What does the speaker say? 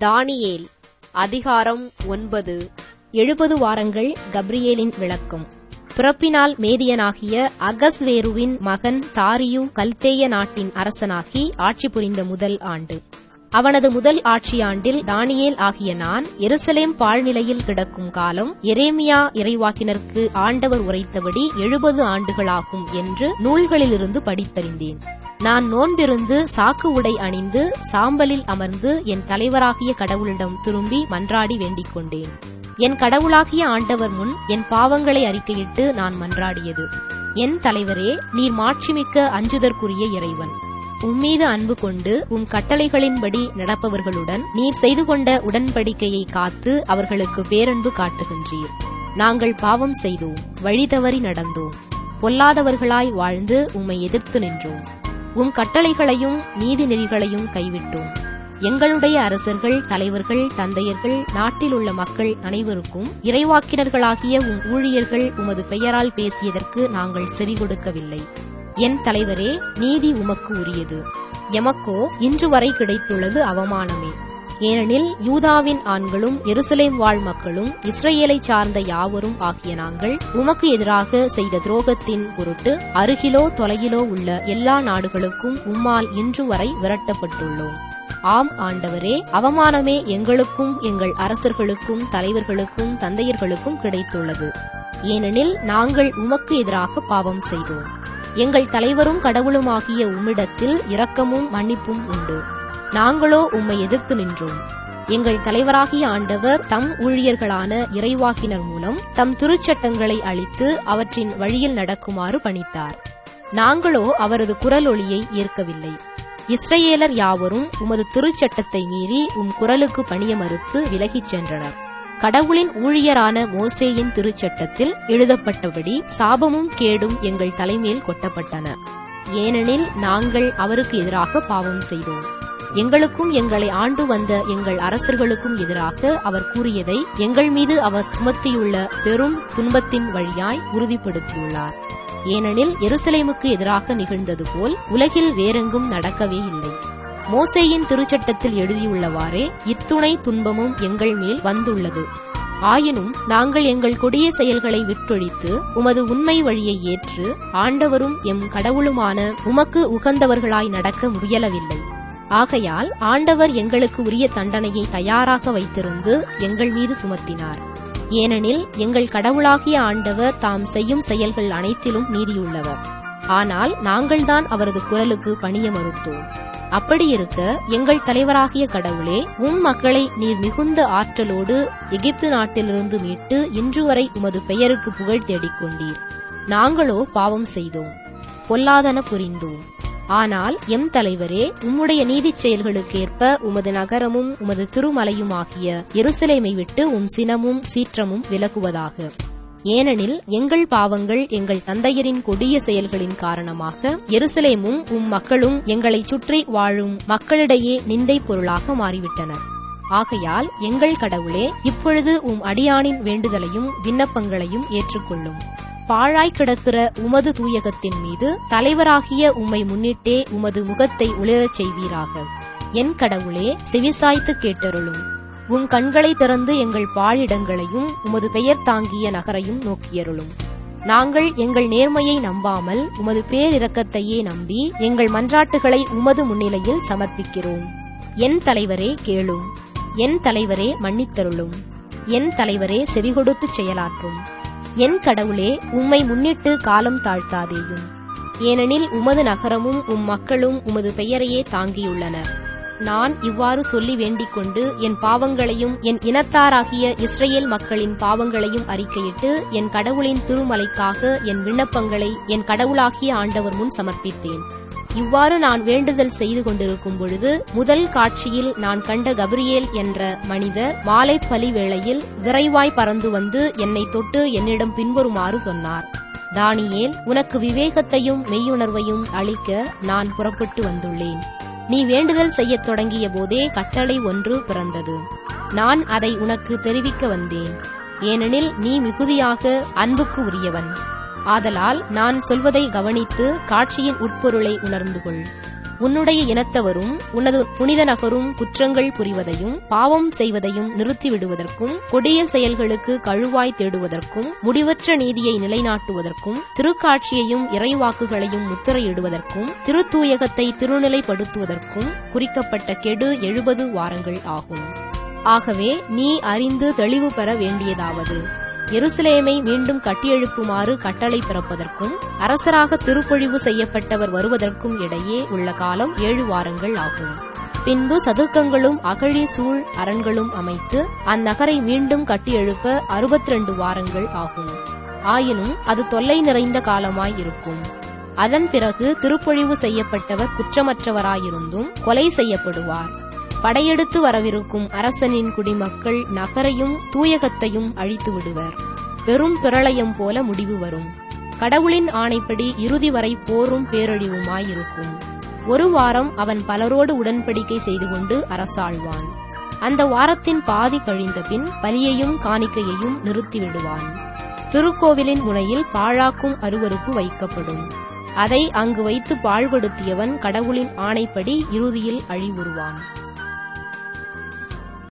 தானியேல் அதிகாரம் ஒன்பது எழுபது வாரங்கள் கப்ரியேலின் விளக்கம் பிறப்பினால் மேதியனாகிய அகஸ்வேருவின் மகன் தாரியு கல்தேய நாட்டின் அரசனாகி ஆட்சி புரிந்த முதல் ஆண்டு அவனது முதல் ஆட்சியாண்டில் தானியேல் ஆகிய நான் எருசலேம் பாழ்நிலையில் கிடக்கும் காலம் எரேமியா இறைவாக்கினருக்கு ஆண்டவர் உரைத்தபடி எழுபது ஆண்டுகளாகும் என்று நூல்களிலிருந்து படித்தறிந்தேன் நான் நோன்பிருந்து சாக்கு உடை அணிந்து சாம்பலில் அமர்ந்து என் தலைவராகிய கடவுளிடம் திரும்பி மன்றாடி வேண்டிக் கொண்டேன் என் கடவுளாகிய ஆண்டவர் முன் என் பாவங்களை அறிக்கையிட்டு நான் மன்றாடியது என் தலைவரே நீர் மாட்சிமிக்க அஞ்சுதற்குரிய இறைவன் உம்மீது அன்பு கொண்டு உம் கட்டளைகளின்படி நடப்பவர்களுடன் நீர் செய்து கொண்ட உடன்படிக்கையை காத்து அவர்களுக்கு பேரன்பு காட்டுகின்றீர் நாங்கள் பாவம் செய்தோம் வழி தவறி நடந்தோம் பொல்லாதவர்களாய் வாழ்ந்து உம்மை எதிர்த்து நின்றோம் உம் கட்டளைகளையும் நீதி நெறிகளையும் கைவிட்டோம் எங்களுடைய அரசர்கள் தலைவர்கள் தந்தையர்கள் நாட்டில் உள்ள மக்கள் அனைவருக்கும் இறைவாக்கினர்களாகிய உம் ஊழியர்கள் உமது பெயரால் பேசியதற்கு நாங்கள் செவி கொடுக்கவில்லை என் தலைவரே நீதி உமக்கு உரியது எமக்கோ இன்று வரை கிடைத்துள்ளது அவமானமே ஏனெனில் யூதாவின் ஆண்களும் எருசலேம் வாழ் மக்களும் இஸ்ரேலை சார்ந்த யாவரும் ஆகிய நாங்கள் உமக்கு எதிராக செய்த துரோகத்தின் பொருட்டு அருகிலோ தொலையிலோ உள்ள எல்லா நாடுகளுக்கும் உம்மால் இன்று வரை விரட்டப்பட்டுள்ளோம் ஆம் ஆண்டவரே அவமானமே எங்களுக்கும் எங்கள் அரசர்களுக்கும் தலைவர்களுக்கும் தந்தையர்களுக்கும் கிடைத்துள்ளது ஏனெனில் நாங்கள் உமக்கு எதிராக பாவம் செய்தோம் எங்கள் தலைவரும் கடவுளுமாகிய உம்மிடத்தில் இரக்கமும் மன்னிப்பும் உண்டு நாங்களோ உம்மை எதிர்த்து நின்றோம் எங்கள் தலைவராகிய ஆண்டவர் தம் ஊழியர்களான இறைவாக்கினர் மூலம் தம் திருச்சட்டங்களை அளித்து அவற்றின் வழியில் நடக்குமாறு பணித்தார் நாங்களோ அவரது குரல் ஒளியை ஏற்கவில்லை இஸ்ரேலர் யாவரும் உமது திருச்சட்டத்தை மீறி உம் குரலுக்கு பணிய மறுத்து விலகிச் சென்றனர் கடவுளின் ஊழியரான மோசேயின் திருச்சட்டத்தில் எழுதப்பட்டபடி சாபமும் கேடும் எங்கள் தலைமேல் கொட்டப்பட்டன ஏனெனில் நாங்கள் அவருக்கு எதிராக பாவம் செய்தோம் எங்களுக்கும் எங்களை ஆண்டு வந்த எங்கள் அரசர்களுக்கும் எதிராக அவர் கூறியதை எங்கள் மீது அவர் சுமத்தியுள்ள பெரும் துன்பத்தின் வழியாய் உறுதிப்படுத்தியுள்ளார் ஏனெனில் எருசலேமுக்கு எதிராக நிகழ்ந்தது போல் உலகில் வேறெங்கும் நடக்கவே இல்லை மோசேயின் திருச்சட்டத்தில் எழுதியுள்ளவாறே இத்துணை துன்பமும் எங்கள் மேல் வந்துள்ளது ஆயினும் நாங்கள் எங்கள் கொடிய செயல்களை விட்டொழித்து உமது உண்மை வழியை ஏற்று ஆண்டவரும் எம் கடவுளுமான உமக்கு உகந்தவர்களாய் நடக்க முயலவில்லை ஆகையால் ஆண்டவர் எங்களுக்கு உரிய தண்டனையை தயாராக வைத்திருந்து எங்கள் மீது சுமத்தினார் ஏனெனில் எங்கள் கடவுளாகிய ஆண்டவர் தாம் செய்யும் செயல்கள் அனைத்திலும் நீதியுள்ளவர் ஆனால் நாங்கள்தான் அவரது குரலுக்கு பணிய மறுத்தோம் அப்படியிருக்க எங்கள் தலைவராகிய கடவுளே உம் மக்களை நீர் மிகுந்த ஆற்றலோடு எகிப்து நாட்டிலிருந்து மீட்டு இன்று வரை உமது பெயருக்கு புகழ் தேடிக்கொண்டீர் நாங்களோ பாவம் செய்தோம் பொல்லாதன புரிந்தோம் ஆனால் எம் தலைவரே உம்முடைய நீதிச் செயல்களுக்கேற்ப உமது நகரமும் உமது திருமலையுமாகிய எருசலேமை விட்டு உம் சினமும் சீற்றமும் விலகுவதாக ஏனெனில் எங்கள் பாவங்கள் எங்கள் தந்தையரின் கொடிய செயல்களின் காரணமாக எருசலேமும் உம் மக்களும் எங்களைச் சுற்றி வாழும் மக்களிடையே நிந்தை பொருளாக மாறிவிட்டனர் ஆகையால் எங்கள் கடவுளே இப்பொழுது உம் அடியானின் வேண்டுதலையும் விண்ணப்பங்களையும் ஏற்றுக்கொள்ளும் பாழாய் கிடக்கிற உமது தூயகத்தின் மீது தலைவராகிய உம்மை முன்னிட்டே உமது முகத்தை ஒளிரச் செய்வீராக என் கடவுளே செவிசாய்த்து கேட்டருளும் உம் கண்களை திறந்து எங்கள் பாழிடங்களையும் உமது பெயர் தாங்கிய நகரையும் நோக்கியருளும் நாங்கள் எங்கள் நேர்மையை நம்பாமல் உமது பேரிரக்கத்தையே நம்பி எங்கள் மன்றாட்டுகளை உமது முன்னிலையில் சமர்ப்பிக்கிறோம் என் தலைவரே கேளும் என் தலைவரே மன்னித்தருளும் என் தலைவரே செவிகொடுத்து செயலாற்றும் என் கடவுளே உம்மை முன்னிட்டு காலம் தாழ்த்தாதேயும் ஏனெனில் உமது நகரமும் உம் மக்களும் உமது பெயரையே தாங்கியுள்ளனர் நான் இவ்வாறு சொல்லி வேண்டிக் கொண்டு என் பாவங்களையும் என் இனத்தாராகிய இஸ்ரேல் மக்களின் பாவங்களையும் அறிக்கையிட்டு என் கடவுளின் திருமலைக்காக என் விண்ணப்பங்களை என் கடவுளாகிய ஆண்டவர் முன் சமர்ப்பித்தேன் இவ்வாறு நான் வேண்டுதல் செய்து கொண்டிருக்கும் பொழுது முதல் காட்சியில் நான் கண்ட கபிரியேல் என்ற மனிதர் மாலை பலி வேளையில் விரைவாய் பறந்து வந்து என்னை தொட்டு என்னிடம் பின்வருமாறு சொன்னார் தானியேல் உனக்கு விவேகத்தையும் மெய்யுணர்வையும் அளிக்க நான் புறப்பட்டு வந்துள்ளேன் நீ வேண்டுதல் செய்யத் தொடங்கிய போதே கட்டளை ஒன்று பிறந்தது நான் அதை உனக்கு தெரிவிக்க வந்தேன் ஏனெனில் நீ மிகுதியாக அன்புக்கு உரியவன் ஆதலால் நான் சொல்வதை கவனித்து காட்சியின் உட்பொருளை உணர்ந்து கொள் உன்னுடைய இனத்தவரும் உனது புனித நகரும் குற்றங்கள் புரிவதையும் பாவம் செய்வதையும் நிறுத்திவிடுவதற்கும் கொடிய செயல்களுக்கு கழுவாய் தேடுவதற்கும் முடிவற்ற நீதியை நிலைநாட்டுவதற்கும் திருக்காட்சியையும் இறைவாக்குகளையும் முத்திரையிடுவதற்கும் திருத்தூயகத்தை திருநிலைப்படுத்துவதற்கும் குறிக்கப்பட்ட கெடு எழுபது வாரங்கள் ஆகும் ஆகவே நீ அறிந்து தெளிவு பெற வேண்டியதாவது எருசலேமை மீண்டும் கட்டியெழுப்புமாறு கட்டளை பிறப்பதற்கும் அரசராக திருப்பொழிவு செய்யப்பட்டவர் வருவதற்கும் இடையே உள்ள காலம் ஏழு வாரங்கள் ஆகும் பின்பு சதுக்கங்களும் அகழி சூழ் அரண்களும் அமைத்து அந்நகரை மீண்டும் கட்டியெழுப்ப அறுபத்தி ரெண்டு வாரங்கள் ஆகும் ஆயினும் அது தொல்லை நிறைந்த காலமாய் இருக்கும் அதன் பிறகு திருப்பொழிவு செய்யப்பட்டவர் குற்றமற்றவராயிருந்தும் கொலை செய்யப்படுவார் படையெடுத்து வரவிருக்கும் அரசனின் குடிமக்கள் நகரையும் தூயகத்தையும் அழித்து விடுவர் பெரும் பிரளயம் போல முடிவு வரும் கடவுளின் ஆணைப்படி இறுதி வரை போரும் பேரழிவுமாயிருக்கும் ஒரு வாரம் அவன் பலரோடு உடன்படிக்கை செய்து கொண்டு அரசாழ்வான் அந்த வாரத்தின் பாதி கழிந்த பின் பலியையும் காணிக்கையையும் நிறுத்திவிடுவான் திருக்கோவிலின் முனையில் பாழாக்கும் அருவருப்பு வைக்கப்படும் அதை அங்கு வைத்து பாழ்படுத்தியவன் கடவுளின் ஆணைப்படி இறுதியில் அழிவுறுவான்